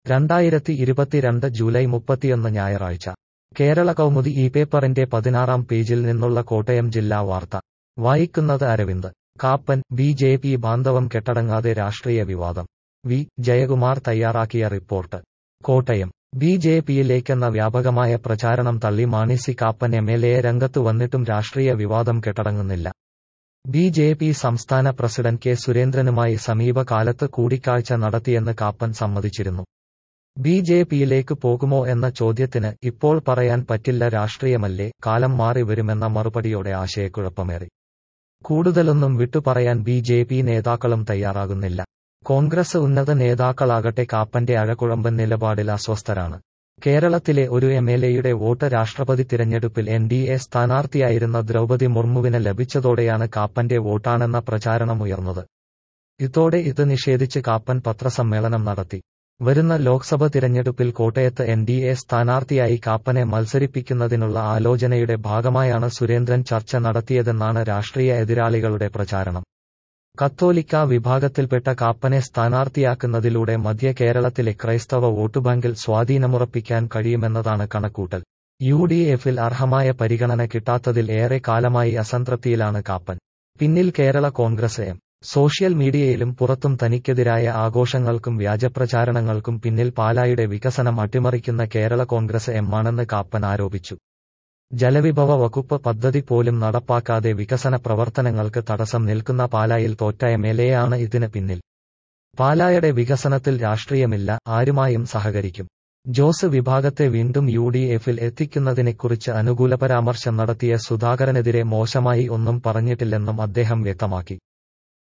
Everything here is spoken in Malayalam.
രണ്ടായിരത്തി ഇരുപത്തിരണ്ട് ജൂലൈ മുപ്പത്തിയൊന്ന് ഞായറാഴ്ച കേരള കൗമുദി ഈ പേപ്പറിന്റെ പതിനാറാം പേജിൽ നിന്നുള്ള കോട്ടയം ജില്ലാ വാർത്ത വായിക്കുന്നത് Aravind Kappan B J P ബാന്ധവം കെട്ടടങ്ങാതെ രാഷ്ട്രീയ വിവാദം വി ജയകുമാർ തയ്യാറാക്കിയ റിപ്പോർട്ട് കോട്ടയം ബി ജെ പിയിലേക്കെന്ന വ്യാപകമായ പ്രചാരണം തള്ളി Mani C Kappan M L A രംഗത്തു വന്നിട്ടും രാഷ്ട്രീയ വിവാദം കെട്ടടങ്ങുന്നില്ല ബി ജെ പി സംസ്ഥാന പ്രസിഡന്റ് കെ സുരേന്ദ്രനുമായി സമീപകാലത്ത് കൂടിക്കാഴ്ച നടത്തിയെന്ന് കാപ്പൻ സമ്മതിച്ചിരുന്നു ബി ജെ പിയിലേക്ക് പോകുമോ എന്ന ചോദ്യത്തിന് ഇപ്പോൾ പറയാൻ പറ്റില്ല രാഷ്ട്രീയമല്ലേ കാലം മാറി വരുമെന്ന മറുപടിയോടെ ആശയക്കുഴപ്പമേറി കൂടുതലൊന്നും വിട്ടുപറയാൻ ബി ജെ പി നേതാക്കളും തയ്യാറാകുന്നില്ല കോൺഗ്രസ് ഉന്നത നേതാക്കളാകട്ടെ കാപ്പന്റെ അഴകുഴമ്പൻ നിലപാടിൽ അസ്വസ്ഥരാണ് കേരളത്തിലെ ഒരു എം എൽ എയുടെ വോട്ട് രാഷ്ട്രപതി തിരഞ്ഞെടുപ്പിൽ എൻ ഡി എ സ്ഥാനാർത്ഥിയായിരുന്ന ദ്രൗപതി മുർമുവിന് ലഭിച്ചതോടെയാണ് കാപ്പന്റെ വോട്ടാണെന്ന പ്രചാരണമുയർന്നത് ഇതോടെ ഇത് നിഷേധിച്ച് കാപ്പൻ പത്രസമ്മേളനം നടത്തി വരുന്ന ലോക്സഭ തിരഞ്ഞെടുപ്പിൽ കോട്ടയത്ത് എൻ ഡി എ സ്ഥാനാർത്ഥിയായി കാപ്പനെ മത്സരിപ്പിക്കുന്നതിനുള്ള ആലോചനയുടെ ഭാഗമായാണ് സുരേന്ദ്രൻ ചർച്ച നടത്തിയതെന്നാണ് രാഷ്ട്രീയ എതിരാളികളുടെ പ്രചാരണം കത്തോലിക്ക വിഭാഗത്തിൽപ്പെട്ട കാപ്പനെ സ്ഥാനാർത്ഥിയാക്കുന്നതിലൂടെ മധ്യ കേരളത്തിലെ ക്രൈസ്തവ വോട്ടുബാങ്കിൽ സ്വാധീനമുറപ്പിക്കാൻ കഴിയുമെന്നതാണ് കണക്കൂട്ടൽ യു ഡി എഫിൽ അർഹമായ പരിഗണന കിട്ടാത്തതിൽ ഏറെ കാലമായി അസംതൃപ്തിയിലാണ് കാപ്പൻ പിന്നിൽ കേരള കോൺഗ്രസ് എം സോഷ്യൽ മീഡിയയിലും പുറത്തും തനിക്കെതിരായ ആഘോഷങ്ങൾക്കും വ്യാജപ്രചാരണങ്ങൾക്കും പിന്നിൽ പാലായുടെ വികസനം അട്ടിമറിക്കുന്ന കേരള കോൺഗ്രസ് എം ആണെന്ന് കാപ്പൻ ആരോപിച്ചു ജലവിഭവ വകുപ്പ് പദ്ധതി പോലും നടപ്പാക്കാതെ വികസന പ്രവർത്തനങ്ങൾക്ക് തടസ്സം നിൽക്കുന്ന പാലായിൽ തോറ്റ എം എൽ എ ആണ് ഇതിന് പിന്നിൽ പാലായുടെ വികസനത്തിൽ രാഷ്ട്രീയമില്ല ആരുമായും സഹകരിക്കും ജോസ് വിഭാഗത്തെ വീണ്ടും യു ഡി എഫിൽ എത്തിക്കുന്നതിനെക്കുറിച്ച് അനുകൂല പരാമർശം നടത്തിയ സുധാകരനെതിരെ മോശമായി ഒന്നും പറഞ്ഞിട്ടില്ലെന്നും അദ്ദേഹം വ്യക്തമാക്കി